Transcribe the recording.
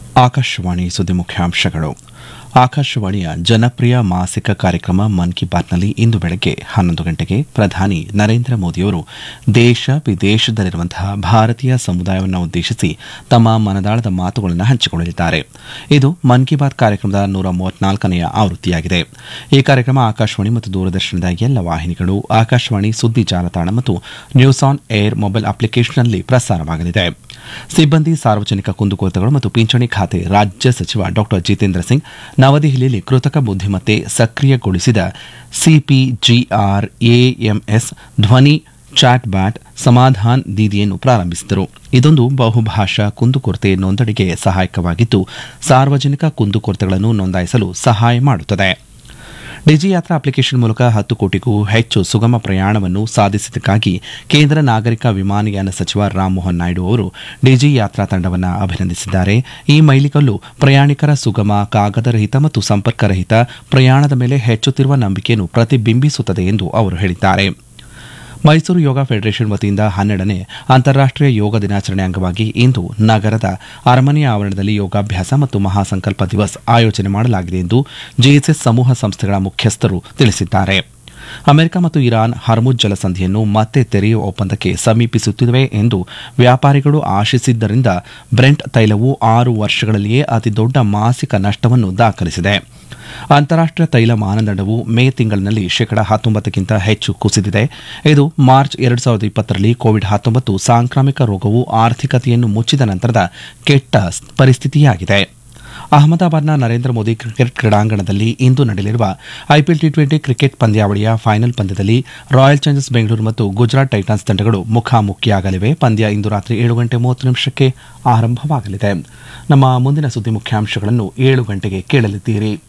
ಆಕಾಶವಾಣಿ ಸುದ್ದಿ ಮುಖ್ಯಾಂಶಗಳು ಆಕಾಶವಾಣಿಯ ಜನಪ್ರಿಯ ಮಾಸಿಕ ಕಾರ್ಯಕ್ರಮ ಮನ್ ಕಿ ಬಾತ್ನಲ್ಲಿ ಇಂದು ಬೆಳಗ್ಗೆ ಹನ್ನೊಂದು ಗಂಟೆಗೆ ಪ್ರಧಾನಿ ನರೇಂದ್ರ ಮೋದಿಯವರು ದೇಶ ವಿದೇಶದಲ್ಲಿರುವಂತಹ ಭಾರತೀಯ ಸಮುದಾಯವನ್ನು ಉದ್ದೇಶಿಸಿ ತಮ್ಮ ಮನದಾಳದ ಮಾತುಗಳನ್ನು ಹಂಚಿಕೊಳ್ಳಲಿದ್ದಾರೆ ಇದು ಮನ್ ಕಿ ಬಾತ್ ಕಾರ್ಯಕ್ರಮದ ನೂರ ಮೂವತ್ನಾಲ್ಕನೆಯ ಆವೃತ್ತಿಯಾಗಿದೆ ಈ ಕಾರ್ಯಕ್ರಮ ಆಕಾಶವಾಣಿ ಮತ್ತು ದೂರದರ್ಶನದ ಎಲ್ಲ ವಾಹಿನಿಗಳು ಆಕಾಶವಾಣಿ ಸುದ್ದಿ ಜಾಲತಾಣ ಮತ್ತು ನ್ಯೂಸ್ ಆನ್ ಏರ್ ಮೊಬೈಲ್ ಅಪ್ಲಿಕೇಶನ್ನಲ್ಲಿ ಪ್ರಸಾರವಾಗಲಿದೆ ಸಿಬ್ಬಂದಿ ಸಾರ್ವಜನಿಕ ಕುಂದುಕೊರತೆಗಳು ಮತ್ತು ಪಿಂಚಣಿ ಖಾತೆ ರಾಜ್ಯ ಸಚಿವ ಡಾ ಜಿತೇಂದ್ರ ಸಿಂಗ್ ನವದೆಹಲಿಯಲ್ಲಿ ಕೃತಕ ಬುದ್ದಿಮತ್ತೆ ಸಕ್ರಿಯಗೊಳಿಸಿದ ಸಿಪಿಜಿಆರ್ ಎಎಂಎಸ್ ಧ್ವನಿ ಚಾಟ್ ಬ್ಯಾಟ್ ಸಮಾಧಾನ್ ದೀದಿಯನ್ನು ಪ್ರಾರಂಭಿಸಿದರು ಇದೊಂದು ಬಹುಭಾಷಾ ಕುಂದುಕೊರತೆ ನೋಂದಣಿಗೆ ಸಹಾಯಕವಾಗಿದ್ದು ಸಾರ್ವಜನಿಕ ಕುಂದುಕೊರತೆಗಳನ್ನು ನೋಂದಾಯಿಸಲು ಸಹಾಯ ಮಾಡುತ್ತದೆ ಡಿಜಿ ಯಾತ್ರಾ ಅಪ್ಲಿಕೇಶನ್ ಮೂಲಕ ಹತ್ತು ಕೋಟಿಗೂ ಹೆಚ್ಚು ಸುಗಮ ಪ್ರಯಾಣವನ್ನು ಸಾಧಿಸಿದ್ದಕ್ಕಾಗಿ ಕೇಂದ್ರ ನಾಗರಿಕ ವಿಮಾನಯಾನ ಸಚಿವ ರಾಮ್ಮೋಹನ್ ನಾಯ್ಡು ಅವರು ಡಿಜಿ ಯಾತ್ರಾ ತಂಡವನ್ನು ಅಭಿನಂದಿಸಿದ್ದಾರೆ ಈ ಮೈಲಿಗಲ್ಲು ಪ್ರಯಾಣಿಕರ ಸುಗಮ ಕಾಗದರಹಿತ ಮತ್ತು ಸಂಪರ್ಕರಹಿತ ಪ್ರಯಾಣದ ಮೇಲೆ ಹೆಚ್ಚುತ್ತಿರುವ ನಂಬಿಕೆಯನ್ನು ಪ್ರತಿಬಿಂಬಿಸುತ್ತದೆ ಎಂದು ಅವರು ಹೇಳಿದ್ದಾರೆ ಮೈಸೂರು ಯೋಗ ಫೆಡರೇಷನ್ ವತಿಯಿಂದ ಹನ್ನೆರಡನೇ ಅಂತಾರಾಷ್ಟೀಯ ಯೋಗ ದಿನಾಚರಣೆ ಅಂಗವಾಗಿ ಇಂದು ನಗರದ ಅರಮನೆಯ ಆವರಣದಲ್ಲಿ ಯೋಗಾಭ್ಯಾಸ ಮತ್ತು ಮಹಾಸಂಕಲ್ಪ ದಿವಸ್ ಆಯೋಜನೆ ಮಾಡಲಾಗಿದೆ ಎಂದು ಜೆಎಸ್ಎಸ್ ಸಮೂಹ ಸಂಸ್ಥೆಗಳ ಮುಖ್ಯಸ್ಥರು ತಿಳಿಸಿದ್ದಾರೆ ಅಮೆರಿಕ ಮತ್ತು ಇರಾನ್ ಹರ್ಮುಜ್ ಜಲಸಂಧಿಯನ್ನು ಮತ್ತೆ ತೆರೆಯುವ ಒಪ್ಪಂದಕ್ಕೆ ಸಮೀಪಿಸುತ್ತಿವೆ ಎಂದು ವ್ಯಾಪಾರಿಗಳು ಆಶಿಸಿದ್ದರಿಂದ ಬ್ರೆಂಟ್ ತೈಲವು ಆರು ವರ್ಷಗಳಲ್ಲಿಯೇ ಅತಿದೊಡ್ಡ ಮಾಸಿಕ ನಷ್ಟವನ್ನು ದಾಖಲಿಸಿದೆ ಅಂತಾರಾಷ್ಟೀಯ ತೈಲ ಮಾನದಂಡವು ಮೇ ತಿಂಗಳಿನಲ್ಲಿ ಶೇಕಡ ಹತ್ತೊಂಬತ್ತಕ್ಕಿಂತ ಹೆಚ್ಚು ಕುಸಿದಿದೆ ಇದು ಮಾರ್ಚ್ ಎರಡು ಸಾವಿರದ ಇಪ್ಪತ್ತರಲ್ಲಿ ಕೋವಿಡ್ ಹತ್ತೊಂಬತ್ತು ಸಾಂಕ್ರಾಮಿಕ ರೋಗವು ಆರ್ಥಿಕತೆಯನ್ನು ಮುಚ್ಚಿದ ನಂತರದ ಕೆಟ್ಟ ಪರಿಸ್ಥಿತಿಯಾಗಿದೆ ಅಹಮದಾಬಾದ್ನ ನರೇಂದ್ರ ಮೋದಿ ಕ್ರಿಕೆಟ್ ಕ್ರೀಡಾಂಗಣದಲ್ಲಿ ಇಂದು ನಡೆಯಲಿರುವ ಐಪಿಎಲ್ ಟಿ ಟ್ವೆಂಟಿ ಕ್ರಿಕೆಟ್ ಪಂದ್ಯಾವಳಿಯ ಫೈನಲ್ ಪಂದ್ಯದಲ್ಲಿ ರಾಯಲ್ ಚಾಲೆಂಜರ್ಸ್ ಬೆಂಗಳೂರು ಮತ್ತು ಗುಜರಾತ್ ಟೈಟನ್ಸ್ ತಂಡಗಳು ಮುಖಾಮುಖಿಯಾಗಲಿವೆ ಪಂದ್ಯ ಇಂದು ರಾತ್ರಿ ಏಳು ಗಂಟೆ ಮೂವತ್ತು ನಿಮಿಷಕ್ಕೆ ಆರಂಭವಾಗಲಿದೆ ನಮ್ಮ ಮುಂದಿನ ಸುದ್ದಿ ಮುಖ್ಯಾಂಶಗಳನ್ನು ಏಳು ಗಂಟೆಗೆ ಕೇಳಲಿದ್ದೀರಿ